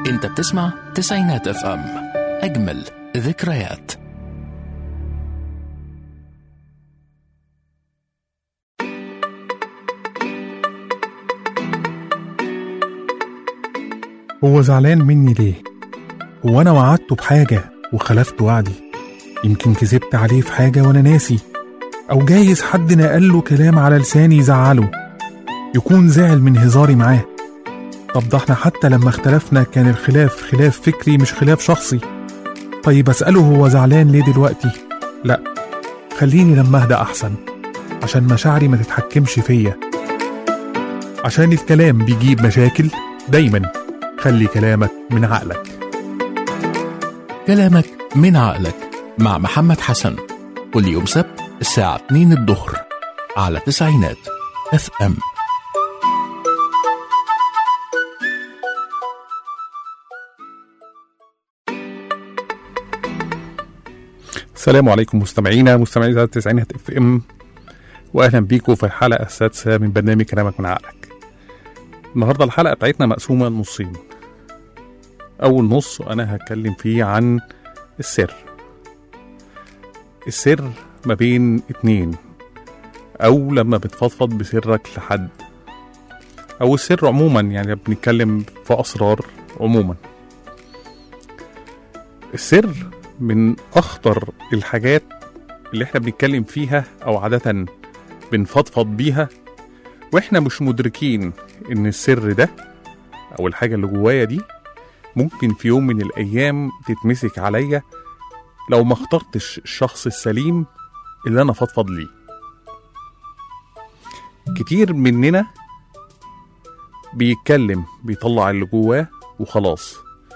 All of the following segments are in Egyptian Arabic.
انت بتسمع تسعينات اف ام اجمل ذكريات هو زعلان مني ليه؟ هو أنا وعدته بحاجة وخلفت وعدي يمكن كذبت عليه في حاجة وأنا ناسي أو جايز حد نقل له كلام على لساني يزعله يكون زعل من هزاري معاه طب ده احنا حتى لما اختلفنا كان الخلاف خلاف فكري مش خلاف شخصي طيب أسأله هو زعلان ليه دلوقتي؟ لأ خليني لما أهدى أحسن عشان مشاعري ما تتحكمش فيا عشان الكلام بيجيب مشاكل دايما خلي كلامك من عقلك كلامك من عقلك مع محمد حسن كل يوم سبت الساعة 2 الظهر على تسعينات اف ام السلام عليكم مستمعينا مستمعي ذات التسعينات اف ام واهلا بيكم في الحلقه السادسه من برنامج كلامك من عقلك النهارده الحلقه بتاعتنا مقسومه لنصين اول نص انا هتكلم فيه عن السر السر ما بين اتنين او لما بتفضفض بسرك لحد او السر عموما يعني بنتكلم في اسرار عموما السر من اخطر الحاجات اللي احنا بنتكلم فيها او عاده بنفضفض بيها واحنا مش مدركين ان السر ده او الحاجه اللي جوايا دي ممكن في يوم من الايام تتمسك عليا لو ما اخترتش الشخص السليم اللي انا فضفض ليه كتير مننا بيتكلم بيطلع اللي جواه وخلاص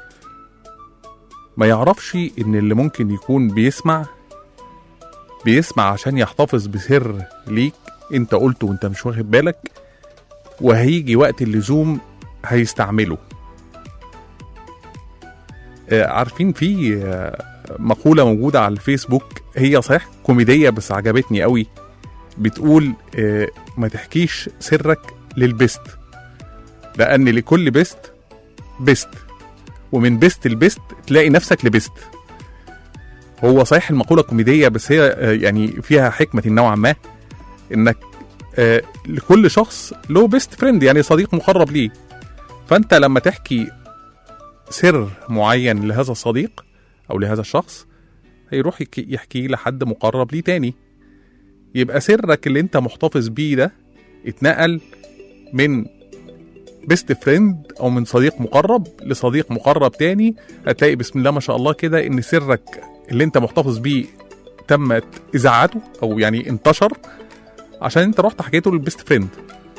ما يعرفش ان اللي ممكن يكون بيسمع بيسمع عشان يحتفظ بسر ليك انت قلته وانت مش واخد بالك وهيجي وقت اللزوم هيستعمله آه، عارفين في آه، مقولة موجودة على الفيسبوك هي صحيح كوميدية بس عجبتني قوي بتقول آه، ما تحكيش سرك للبست لأن لكل بست بست ومن بست لبست تلاقي نفسك لبست هو صحيح المقولة كوميدية بس هي آه، يعني فيها حكمة نوعا ما انك آه، لكل شخص له بيست فريند يعني صديق مقرب ليه فانت لما تحكي سر معين لهذا الصديق او لهذا الشخص هيروح يك- يحكيه لحد مقرب ليه تاني يبقى سرك اللي انت محتفظ بيه ده اتنقل من بيست فريند او من صديق مقرب لصديق مقرب تاني هتلاقي بسم الله ما شاء الله كده ان سرك اللي انت محتفظ بيه تمت اذاعته او يعني انتشر عشان انت رحت حكيته للبيست فريند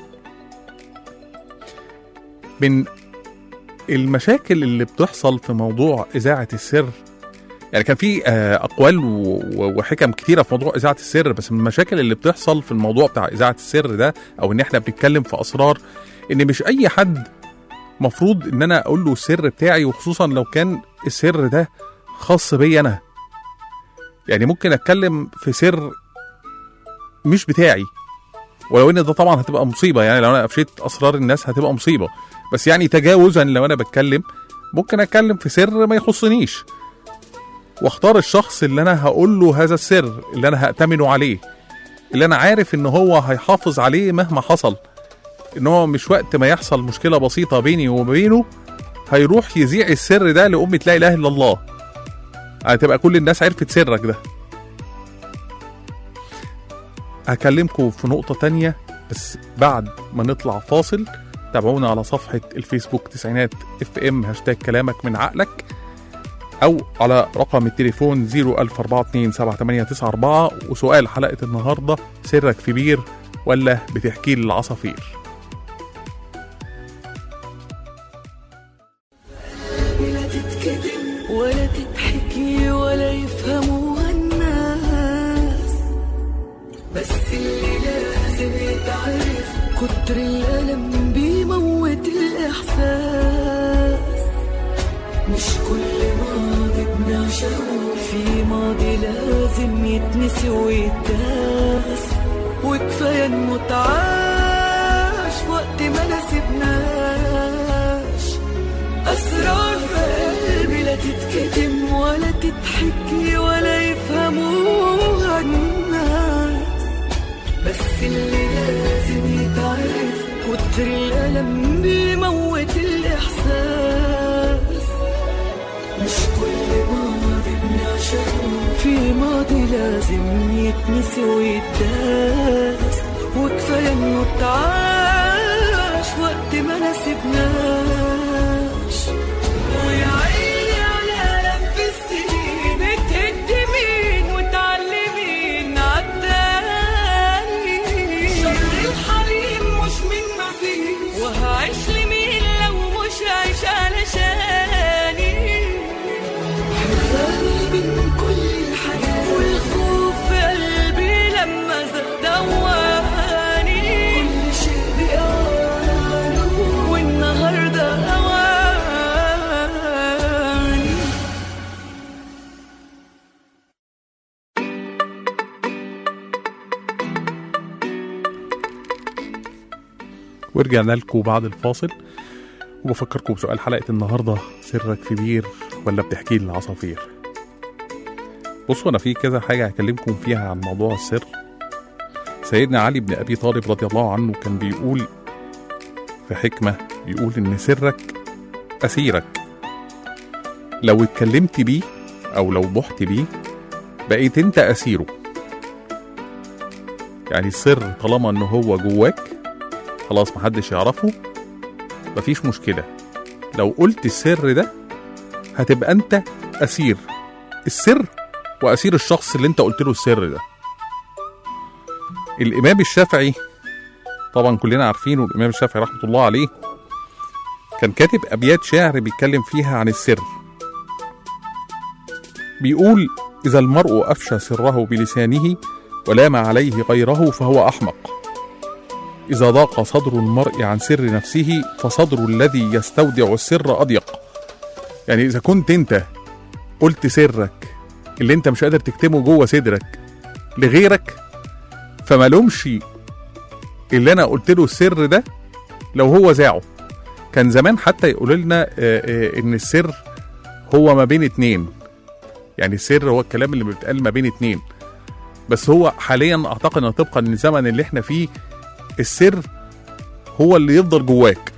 من المشاكل اللي بتحصل في موضوع اذاعه السر يعني كان في آه، اقوال و- و- وحكم كتيره في موضوع اذاعه السر بس من المشاكل اللي بتحصل في الموضوع بتاع اذاعه السر ده او ان احنا بنتكلم في اسرار ان مش اي حد مفروض ان انا اقول له السر بتاعي وخصوصا لو كان السر ده خاص بي انا يعني ممكن اتكلم في سر مش بتاعي ولو ان ده طبعا هتبقى مصيبه يعني لو انا افشيت اسرار الناس هتبقى مصيبه بس يعني تجاوزا لو انا بتكلم ممكن اتكلم في سر ما يخصنيش واختار الشخص اللي انا هقول له هذا السر اللي انا هأتمنه عليه اللي انا عارف ان هو هيحافظ عليه مهما حصل ان هو مش وقت ما يحصل مشكله بسيطه بيني وبينه هيروح يذيع السر ده لأمة لا إله إلا الله هتبقى كل الناس عرفت سرك ده هكلمكم في نقطة تانية بس بعد ما نطلع فاصل تابعونا على صفحة الفيسبوك تسعينات اف ام هاشتاج كلامك من عقلك أو على رقم التليفون 004278894 وسؤال حلقة النهاردة سرك في بير ولا بتحكي للعصافير لا تتكتب ولا تتحكي ولا يفهموها الناس بس اللي لازم يتعرف كتر الألم بيموت الإحساس مش كل ماضي بنعشقه في ماضي لازم يتنسي ويتداس وكفاية نموت عاش وقت ما نسيبناش أسرار تتحكي ولا يفهموها الناس بس اللي لازم يتعرف كتر الألم بيموت الإحساس مش كل ماضي بنعشقه في ماضي لازم يتنسي ويتداس وكفاية انه اتعاش وقت ما نسبناش ويا عيني على لف السنين بتهد مين وتعلمين عالتاني شر الحليم مش من ما فيه وهعيش لمين لو مش عايش علشاني حراني من كل الحاجات والخوف في قلبي لما زاد دواني كل شيء بأوانه والنهارده أواني ورجعنا لكم بعد الفاصل وبفكركم بسؤال حلقة النهاردة سرك في بير ولا بتحكي للعصافير بصوا أنا في كذا حاجة هكلمكم فيها عن موضوع السر سيدنا علي بن أبي طالب رضي الله عنه كان بيقول في حكمة بيقول إن سرك أسيرك لو اتكلمت بيه أو لو بحت بيه بقيت أنت أسيره يعني السر طالما إن هو جواك خلاص محدش يعرفه مفيش مشكلة لو قلت السر ده هتبقى انت اسير السر واسير الشخص اللي انت قلت له السر ده الامام الشافعي طبعا كلنا عارفينه الامام الشافعي رحمه الله عليه كان كاتب ابيات شعر بيتكلم فيها عن السر بيقول اذا المرء افشى سره بلسانه ولام عليه غيره فهو احمق إذا ضاق صدر المرء عن سر نفسه فصدر الذي يستودع السر أضيق يعني إذا كنت أنت قلت سرك اللي أنت مش قادر تكتمه جوه صدرك لغيرك فمالومش اللي أنا قلت له السر ده لو هو زاعه كان زمان حتى يقولوا لنا آه، آه، إن السر هو ما بين اتنين يعني السر هو الكلام اللي بيتقال ما بين اتنين بس هو حاليا اعتقد ان طبقا للزمن اللي احنا فيه السر هو اللي يفضل جواك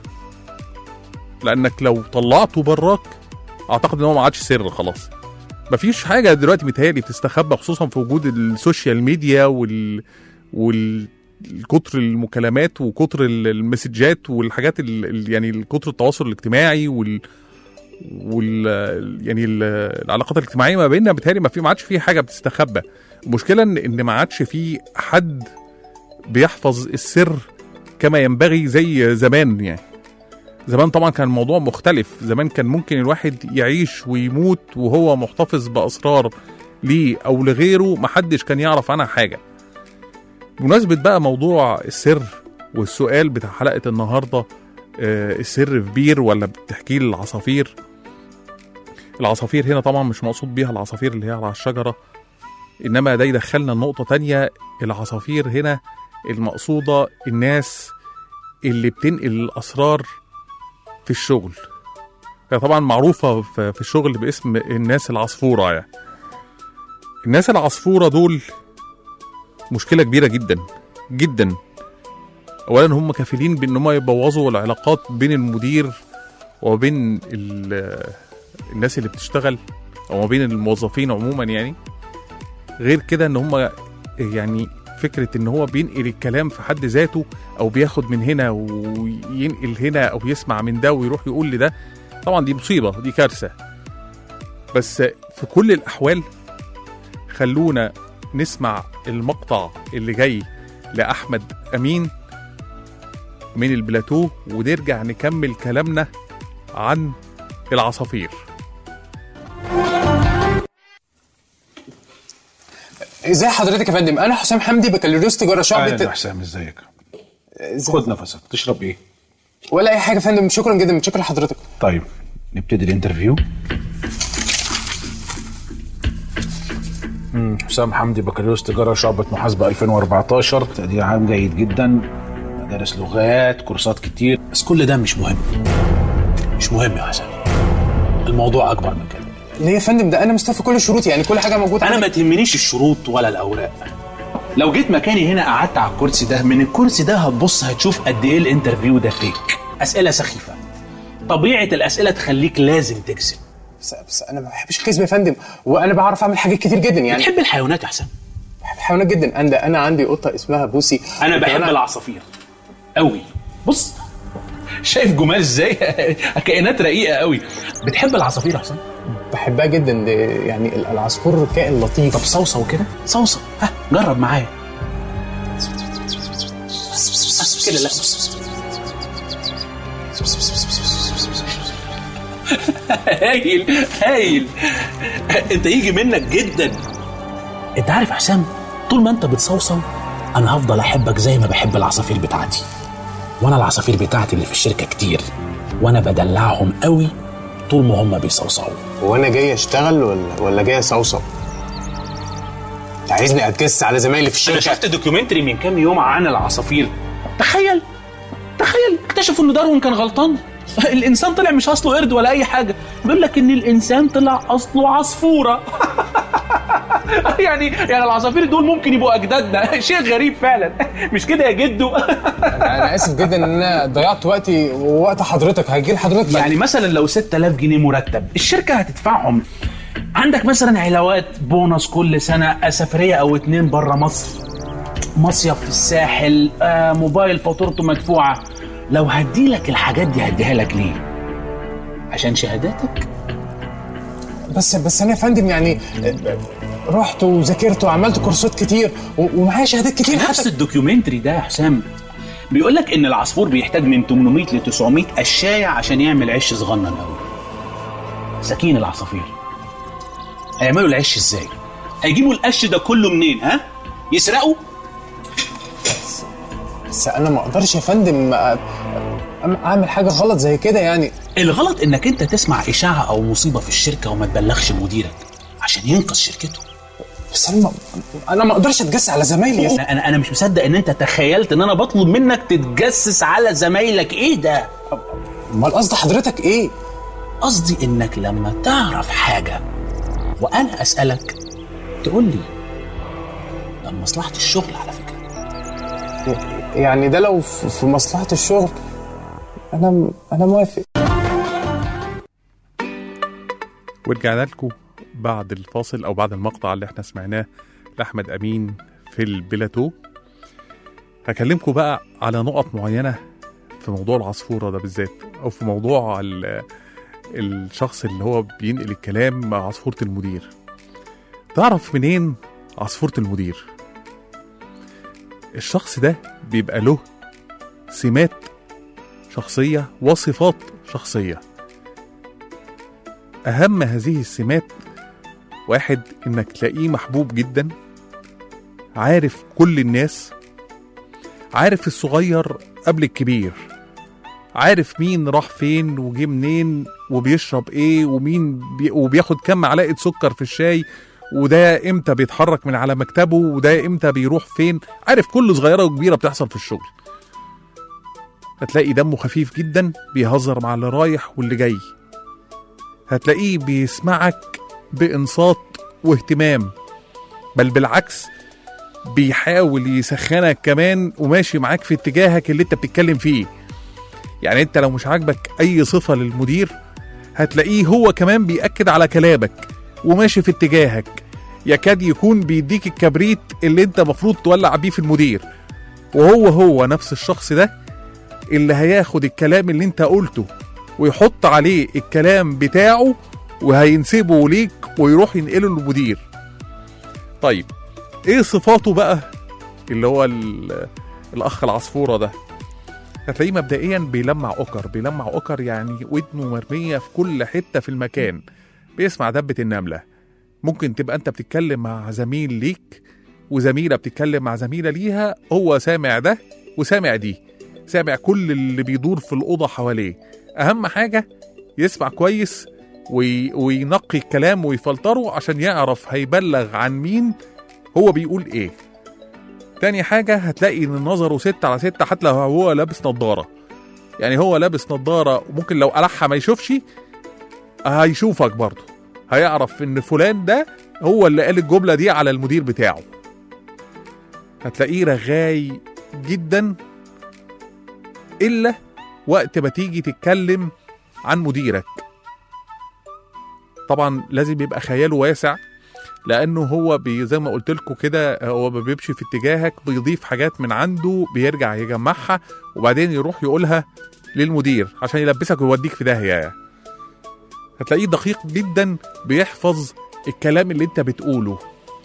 لانك لو طلعته براك اعتقد ان هو ما عادش سر خلاص مفيش حاجه دلوقتي متهيألي بتستخبى خصوصا في وجود السوشيال ميديا وال وال كتر المكالمات وكتر ال- المسجات والحاجات ال- ال- يعني كتر التواصل الاجتماعي وال وال يعني ال- العلاقات الاجتماعيه ما بيننا بتهيألي ما في ما عادش في حاجه بتستخبى المشكله ان ان ما عادش في حد بيحفظ السر كما ينبغي زي زمان يعني زمان طبعا كان الموضوع مختلف زمان كان ممكن الواحد يعيش ويموت وهو محتفظ بأسرار ليه أو لغيره محدش كان يعرف عنها حاجة بمناسبة بقى موضوع السر والسؤال بتاع حلقة النهاردة آه، السر في بير ولا بتحكيه للعصافير العصافير هنا طبعا مش مقصود بيها العصافير اللي هي على الشجرة إنما ده يدخلنا لنقطة تانية العصافير هنا المقصودة الناس اللي بتنقل الأسرار في الشغل هي طبعا معروفة في في الشغل باسم الناس العصفورة يعني الناس العصفورة دول مشكلة كبيرة جدا جدا أولا هم كفيلين بأن هم يبوظوا العلاقات بين المدير وبين ال- الناس اللي بتشتغل أو ما بين الموظفين عموما يعني غير كده ان هم يعني فكره ان هو بينقل الكلام في حد ذاته او بياخد من هنا وينقل هنا او يسمع من ده ويروح يقول لده طبعا دي مصيبه دي كارثه بس في كل الاحوال خلونا نسمع المقطع اللي جاي لاحمد امين من البلاتو ونرجع نكمل كلامنا عن العصافير ازاي حضرتك يا فندم انا حسام حمدي بكالوريوس تجاره اهلا يا شعبة حسام ازيك إزاي؟ خد نفسك تشرب ايه ولا اي حاجه يا فندم شكرا جدا متشكر لحضرتك طيب نبتدي الانترفيو مم، حسام حمدي بكالوريوس تجاره شعبة محاسبه 2014 تقدير عام جيد جدا مدارس لغات كورسات كتير بس كل ده مش مهم مش مهم يا حسام الموضوع اكبر من كده ليه يا فندم ده انا مستوفي كل الشروط يعني كل حاجه موجوده انا عندي. ما تهمنيش الشروط ولا الاوراق لو جيت مكاني هنا قعدت على الكرسي ده من الكرسي ده هتبص هتشوف قد ايه الانترفيو ده فيك اسئله سخيفه طبيعه الاسئله تخليك لازم تكذب بس, بس انا ما بحبش الكذب يا فندم وانا بعرف اعمل حاجات كتير جدا يعني بتحب الحيوانات يا حسام بحب الحيوانات جدا انا انا عندي قطه اسمها بوسي انا بحب وأنا- العصافير قوي بص شايف جمال ازاي كائنات رقيقه قوي بتحب العصافير يا حسام بحبها جدا دي يعني ال- العصفور كائن لطيف طب صوصو كده صوصو ها جرب معايا كده لا هايل هايل انت يجي منك جدا انت عارف يا حسام طول ما انت بتصوصو انا هفضل احبك زي ما بحب العصافير بتاعتي وانا العصافير بتاعتي اللي في الشركه كتير وانا بدلعهم قوي طول ما هم بيصوصوا وانا جاي اشتغل ولا ولا جاي اصوصو انت عايزني اتجسس على زمايلي في انا الشركه شفت دوكيومنتري من كام يوم عن العصافير تخيل تخيل اكتشفوا ان داروين كان غلطان الانسان طلع مش اصله قرد ولا اي حاجه بيقول لك ان الانسان طلع اصله عصفوره يعني يعني العصافير دول ممكن يبقوا اجدادنا شيء غريب فعلا مش كده يا جدو انا اسف جدا ان انا ضيعت وقتي ووقت حضرتك هيجي لحضرتك يعني مثلا لو 6000 جنيه مرتب الشركه هتدفعهم عندك مثلا علاوات بونص كل سنه سفريه او اتنين بره مصر مصيف في الساحل آه موبايل فاتورته مدفوعه لو هديلك الحاجات دي هديها لك ليه عشان شهاداتك بس بس انا يا فندم يعني رحت وذاكرت وعملت كورسات كتير و- ومعايا شهادات كتير نفس حتى الدوكيومنتري ده يا حسام بيقول لك ان العصفور بيحتاج من 800 ل 900 قشايه عشان يعمل عش صغنن قوي سكين العصافير هيعملوا العش ازاي هيجيبوا القش ده كله منين ها يسرقوا بس انا ما اقدرش يا فندم أ- أ- اعمل حاجه غلط زي كده يعني الغلط انك انت تسمع اشاعه او مصيبه في الشركه وما تبلغش مديرك عشان ينقذ شركته بس انا ما انا ما اقدرش اتجسس على زمايلي يا انا انا مش مصدق ان انت تخيلت ان انا بطلب منك تتجسس على زمايلك ايه ده امال قصد حضرتك ايه قصدي انك لما تعرف حاجه وانا اسالك تقول لي ده مصلحه الشغل على فكره يعني ده لو في في مصلحه الشغل انا انا موافق ورجعنا لكم بعد الفاصل او بعد المقطع اللي احنا سمعناه لاحمد امين في البلاتو هكلمكم بقى على نقط معينه في موضوع العصفوره ده بالذات او في موضوع ال- الشخص اللي هو بينقل الكلام مع عصفوره المدير تعرف منين عصفوره المدير الشخص ده بيبقى له سمات شخصيه وصفات شخصيه أهم هذه السمات واحد إنك تلاقيه محبوب جدا عارف كل الناس عارف الصغير قبل الكبير عارف مين راح فين وجه منين وبيشرب ايه ومين بي وبياخد كام معلقه سكر في الشاي وده امتى بيتحرك من على مكتبه وده امتى بيروح فين عارف كل صغيره وكبيره بتحصل في الشغل هتلاقي دمه خفيف جدا بيهزر مع اللي رايح واللي جاي هتلاقيه بيسمعك بإنصات واهتمام بل بالعكس بيحاول يسخنك كمان وماشي معاك في اتجاهك اللي انت بتتكلم فيه يعني انت لو مش عاجبك اي صفة للمدير هتلاقيه هو كمان بيأكد على كلامك وماشي في اتجاهك يكاد يكون بيديك الكبريت اللي انت مفروض تولع بيه في المدير وهو هو نفس الشخص ده اللي هياخد الكلام اللي انت قلته ويحط عليه الكلام بتاعه وهينسبه ليك ويروح ينقله للمدير طيب ايه صفاته بقى اللي هو ال- الاخ العصفوره ده هتلاقيه مبدئيا بيلمع اوكر بيلمع اوكر يعني ودنه مرميه في كل حته في المكان بيسمع دبه النمله ممكن تبقى انت بتتكلم مع زميل ليك وزميله بتتكلم مع زميله ليها هو سامع ده وسامع دي سامع كل اللي بيدور في الاوضه حواليه اهم حاجه يسمع كويس وي... وينقي الكلام ويفلتره عشان يعرف هيبلغ عن مين هو بيقول ايه تاني حاجة هتلاقي ان نظره ستة على ستة حتى لو هو لابس نظارة يعني هو لابس نظارة وممكن لو قلعها ما يشوفش هيشوفك برضه هيعرف ان فلان ده هو اللي قال الجمله دي على المدير بتاعه هتلاقيه رغاي جدا الا وقت ما تيجي تتكلم عن مديرك طبعا لازم يبقى خياله واسع لانه هو بي زي ما قلت لكم كده هو ما بيمشي في اتجاهك بيضيف حاجات من عنده بيرجع يجمعها وبعدين يروح يقولها للمدير عشان يلبسك ويوديك في داهيه هتلاقيه دقيق جدا بيحفظ الكلام اللي انت بتقوله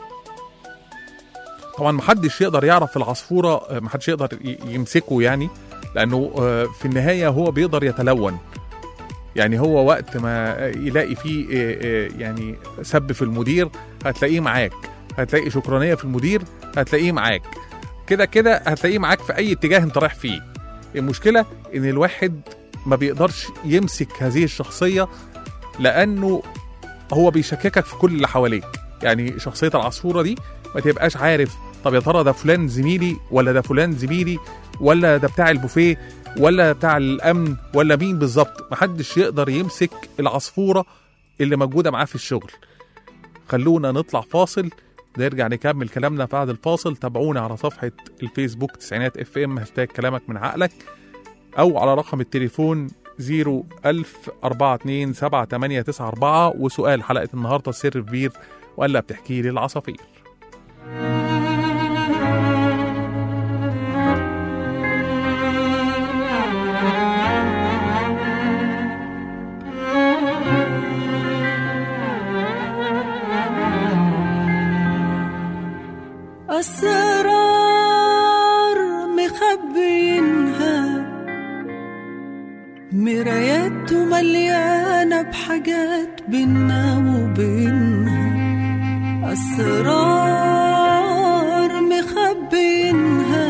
طبعا محدش يقدر يعرف العصفوره محدش يقدر ي- يمسكه يعني لانه آه، في النهايه هو بيقدر يتلون يعني هو وقت ما يلاقي فيه آه، آه، يعني سب في المدير هتلاقيه معاك هتلاقي شكرانيه في المدير هتلاقيه معاك كده كده هتلاقيه معاك في اي اتجاه انت رايح فيه المشكله ان الواحد ما بيقدرش يمسك هذه الشخصيه لانه هو بيشككك في كل اللي حواليك يعني شخصيه العصفوره دي ما تبقاش عارف طب يا ترى ده فلان زميلي ولا ده فلان زميلي ولا ده بتاع البوفيه ولا بتاع الامن ولا مين بالظبط محدش يقدر يمسك العصفوره اللي موجوده معاه في الشغل خلونا نطلع فاصل نرجع نكمل كلامنا بعد الفاصل تابعونا على صفحة الفيسبوك تسعينات اف ام هاشتاج كلامك من عقلك أو على رقم التليفون 01000 427 وسؤال حلقة النهاردة السر في بير ولا بتحكي لي العصافير أسرار مخبينها مرايات مليانة بحاجات بينا وبينها أسرار مخبينها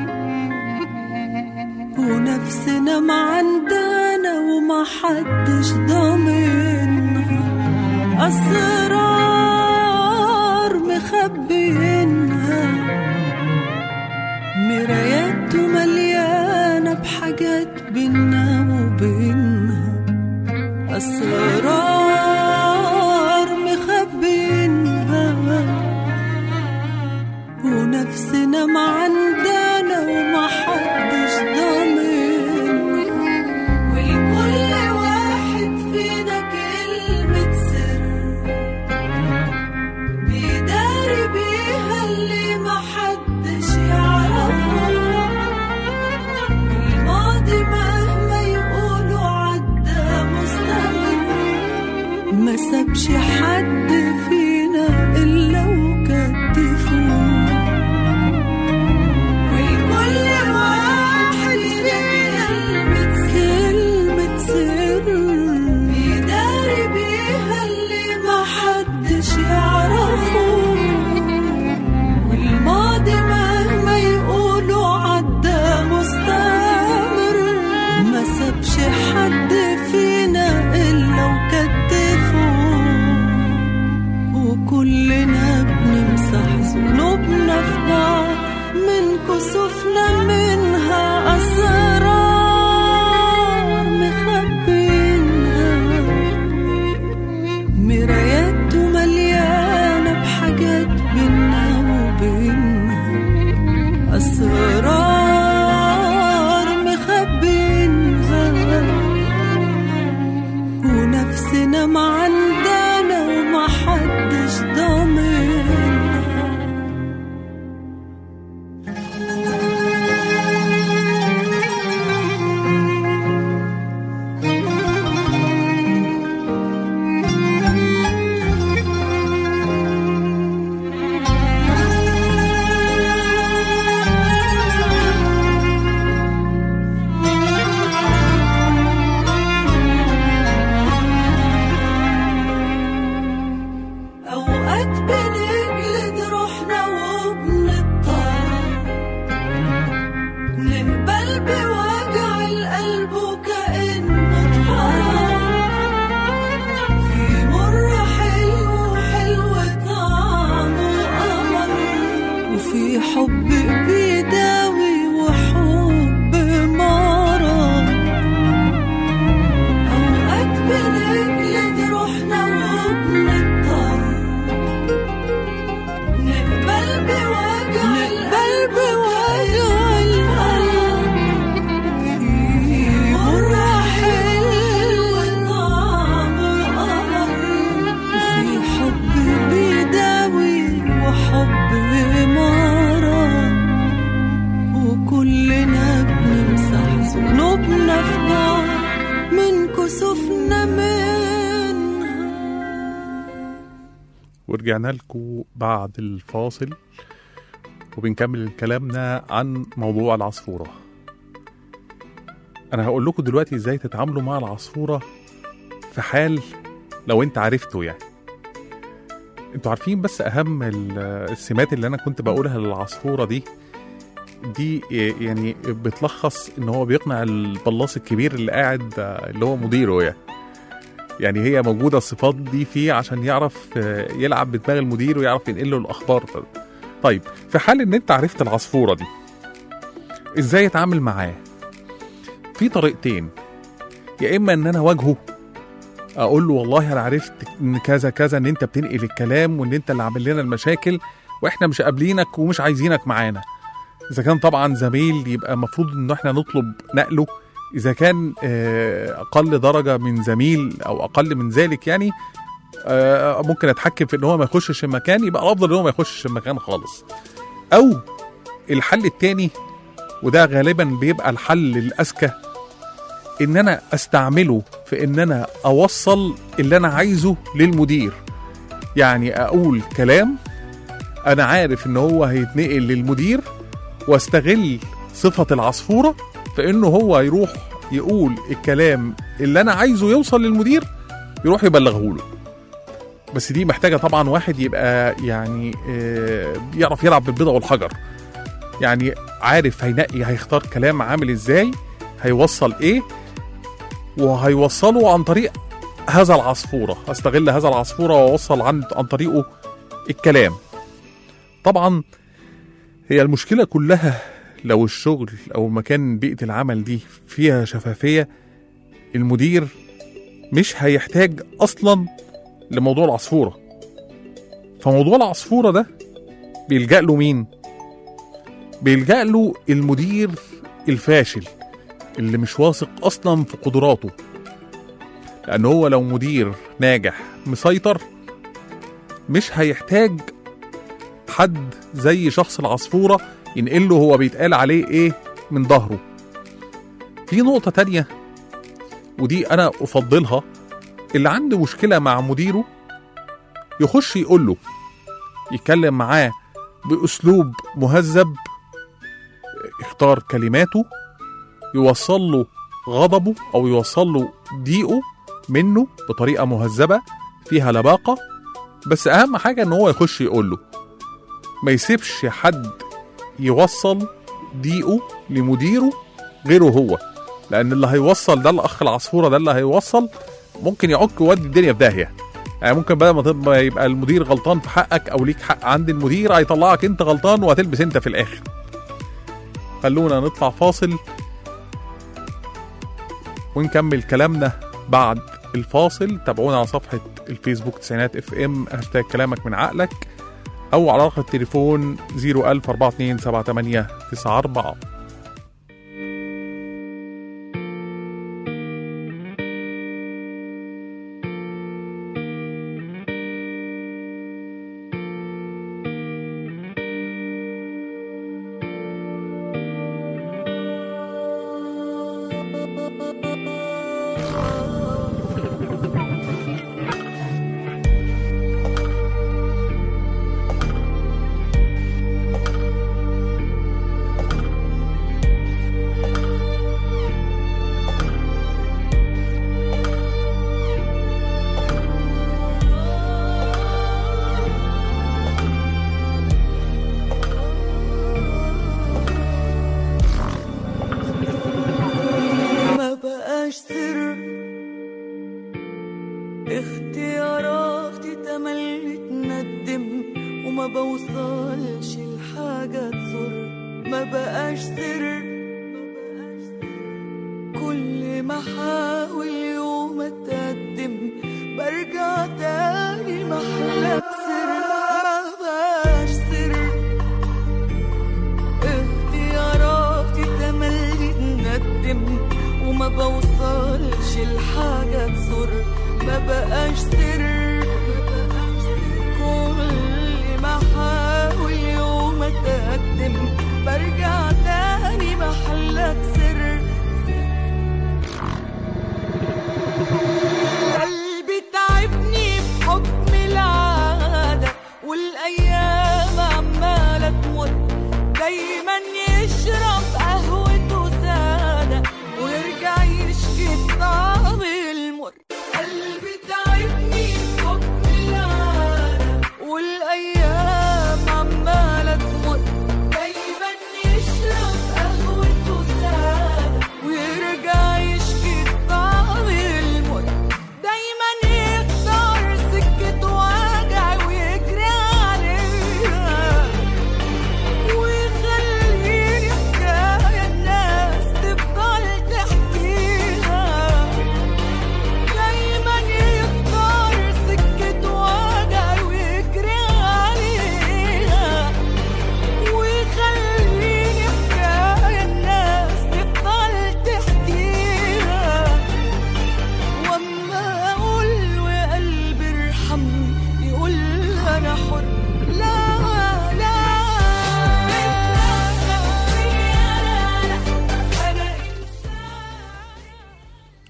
ونفسنا معندنا وما حدش ضامنها أسرار مخبينها مرايات مليانة بحاجات بينا وبينها أسرار مخبينها ونفسنا معندنا وما حدش ضامنها ولكل واحد فينا كلمة سر بيداري بيها اللي محدش يعرفه الماضي مهما يقولوا عدى مستمر ما سابش حد فينا إلا وكتفوه والكل واحد فينا كلمة سر بيداري بيها اللي ما حدش يعرفه والماضي مهما يقولوا عدى مستمر ما سابش حد فينا إلا وكتفه وكلنا بنمسح ذنوبنا في بعض من كسوفنا منها أسرار مخبينها مرايات مليانة بحاجات بينا وبينها أسرار مخبينها ورجعنا لكم بعد الفاصل وبنكمل كلامنا عن موضوع العصفورة أنا هقول لكم دلوقتي إزاي تتعاملوا مع العصفورة في حال لو أنت عرفته يعني انتوا عارفين بس أهم ال- السمات اللي أنا كنت بقولها للعصفورة دي دي يعني بتلخص ان هو بيقنع البلاص الكبير اللي قاعد اللي هو مديره يعني يعني هي موجوده الصفات دي فيه عشان يعرف آه، يلعب بدماغ المدير ويعرف ينقل له الاخبار طيب في حال ان انت عرفت العصفوره دي ازاي اتعامل معاه في طريقتين يا اما ان انا اواجهه اقول له والله انا عرفت ان كذا كذا ان انت بتنقل الكلام وان انت اللي عامل لنا المشاكل واحنا مش قابلينك ومش عايزينك معانا اذا كان طبعا زميل يبقى المفروض ان احنا نطلب نقله اذا كان آه، اقل درجه من زميل او اقل من ذلك يعني آه، ممكن اتحكم في ان هو ما يخشش المكان يبقى الافضل ان هو ما يخشش المكان خالص او الحل التاني وده غالبا بيبقى الحل الاذكى ان انا استعمله في ان انا اوصل اللي انا عايزه للمدير يعني اقول كلام انا عارف ان هو هيتنقل للمدير واستغل صفة العصفورة في انه هو يروح يقول الكلام اللي انا عايزه يوصل للمدير يروح يبلغه له بس دي محتاجة طبعا واحد يبقى يعني آه، يعرف يلعب بالبيضة والحجر يعني عارف هينقي هيختار كلام عامل ازاي هيوصل ايه وهيوصله عن طريق هذا العصفورة استغل هذا العصفورة واوصل عن عن طريقه الكلام طبعا هي المشكلة كلها لو الشغل أو مكان بيئة العمل دي فيها شفافية المدير مش هيحتاج أصلا لموضوع العصفورة فموضوع العصفورة ده بيلجأ له مين؟ بيلجأ له المدير الفاشل اللي مش واثق أصلا في قدراته لأن هو لو مدير ناجح مسيطر مش هيحتاج حد زي شخص العصفورة ينقل له هو بيتقال عليه ايه من ظهره في نقطة تانية ودي أنا أفضلها اللي عنده مشكلة مع مديره يخش يقول له يتكلم معاه بأسلوب مهذب اختار كلماته يوصل له غضبه أو يوصل له ضيقه منه بطريقة مهذبة فيها لباقة بس أهم حاجة إن هو يخش يقول له ما يسيبش حد يوصل ضيقه لمديره غيره هو لان اللي هيوصل ده الاخ العصفوره ده اللي هيوصل ممكن يعك ويودي الدنيا في داهيه يعني ممكن بدل ما تبقى يبقى المدير غلطان في حقك او ليك حق عند المدير هيطلعك انت غلطان وهتلبس انت في الاخر خلونا نطلع فاصل ونكمل كلامنا بعد الفاصل تابعونا على صفحة الفيسبوك تسعينات اف ام هاشتاج كلامك من عقلك او على رقم التليفون 010427894 ما بقاش سر اختياراتي تملي تندم وما بوصلش لحاجة تزر ما بقاش سر كل ما احاول يوم اتقدم برجع تاني محلك سر ما بقاش سر اختياراتي تملي تندم وما بوصلش لحاجة تزر ما بقاش سر كل ما احاول يوم اتقدم برجع تاني محلك سر قلبي تعبني بحكم العادة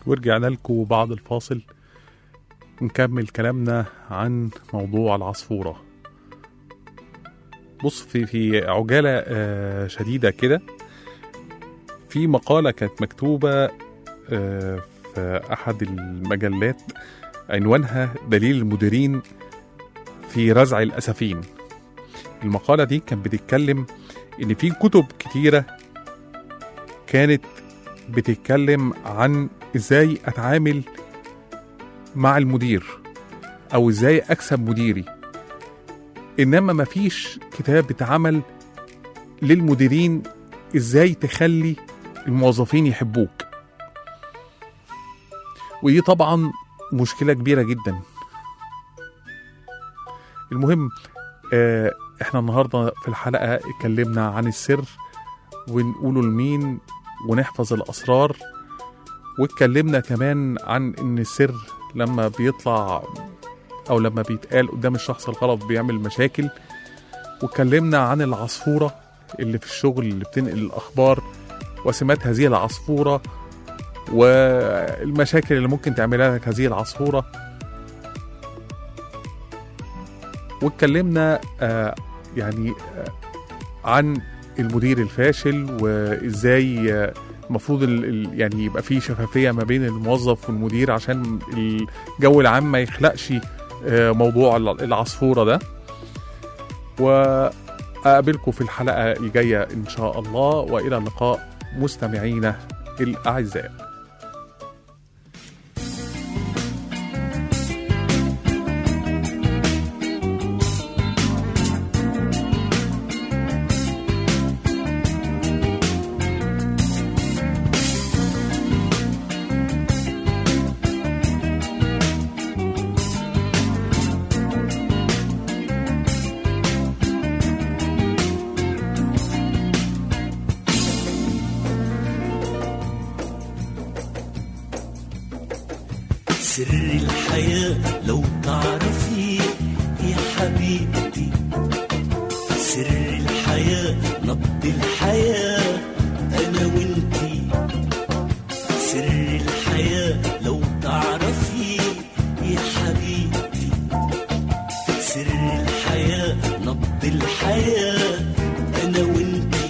ورجعنا لكم بعد الفاصل نكمل كلامنا عن موضوع العصفورة بص في في عجالة آه، شديدة كده في مقالة كانت مكتوبة آه، في أحد المجلات عنوانها دليل المديرين في رزع الأسفين المقالة دي كانت بتتكلم إن في كتب كتيرة كانت بتتكلم عن إزاي أتعامل مع المدير أو إزاي أكسب مديري إنما مفيش كتاب اتعمل للمديرين إزاي تخلي الموظفين يحبوك ودي طبعا مشكلة كبيرة جدا المهم آه احنا النهاردة في الحلقة اتكلمنا عن السر ونقوله لمين ونحفظ الأسرار واتكلمنا كمان عن ان السر لما بيطلع او لما بيتقال قدام الشخص الغلط بيعمل مشاكل واتكلمنا عن العصفورة اللي في الشغل اللي بتنقل الأخبار وسمات هذه العصفورة والمشاكل اللي ممكن تعملها لك هذه العصفورة واتكلمنا آه يعني آه عن المدير الفاشل وازاي آه المفروض ال- ال- يعني يبقى في شفافية ما بين الموظف والمدير عشان الجو العام ما يخلقش آه، موضوع الع- العصفورة ده وأقابلكم في الحلقة الجاية إن شاء الله وإلى اللقاء مستمعينا الأعزاء سر الحياة لو تعرفي يا حبيبتي سر الحياة نبض الحياة أنا وانتي سر الحياة لو تعرفي يا حبيبتي سر الحياة نبض الحياة أنا وانتي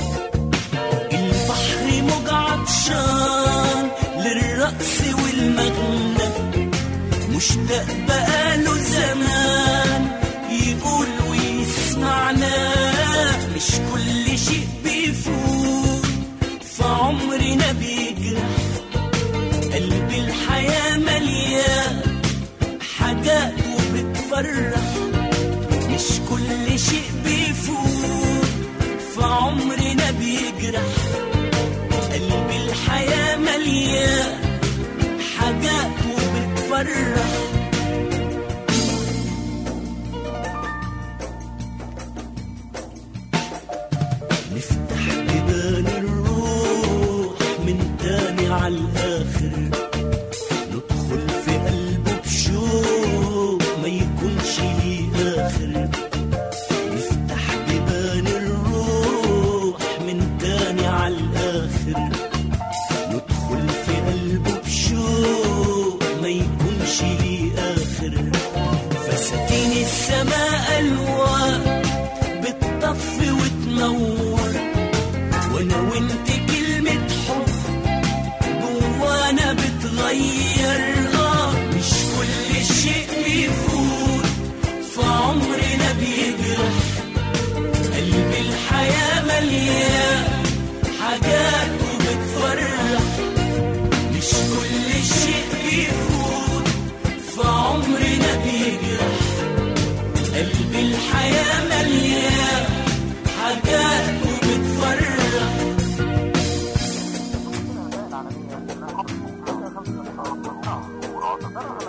البحر موج عطشان للرقص والمغنى مشتاق بقاله زمان يقول ويسمعنا مش كل شيء بيفوت فعمرنا بيجرح قلب الحياة مليان حاجات وبتفرح مش كل شيء بيفوت فعمرنا بيجرح قلب الحياة مليان حاجات وبتفرح نفتح بيبان الروح من تاني على الآخر ندخل في قلبه بشوق ما يكونش ليه آخر نفتح بيبان الروح من تاني على الآخر ندخل في قلبه بشوق ما يكونش ليه آخر فساتين السماء ألوان بتطفي وتنور وانا وانت كلمة حب جوانا بتغير اه مش كل شيء بيفوت فعمرنا بيجرح قلب الحياة مليان حاجات وبتفرح مش كل شيء بيفوت فعمرنا بيجرح قلب الحياة مليان حاجات وبتفرح العالمية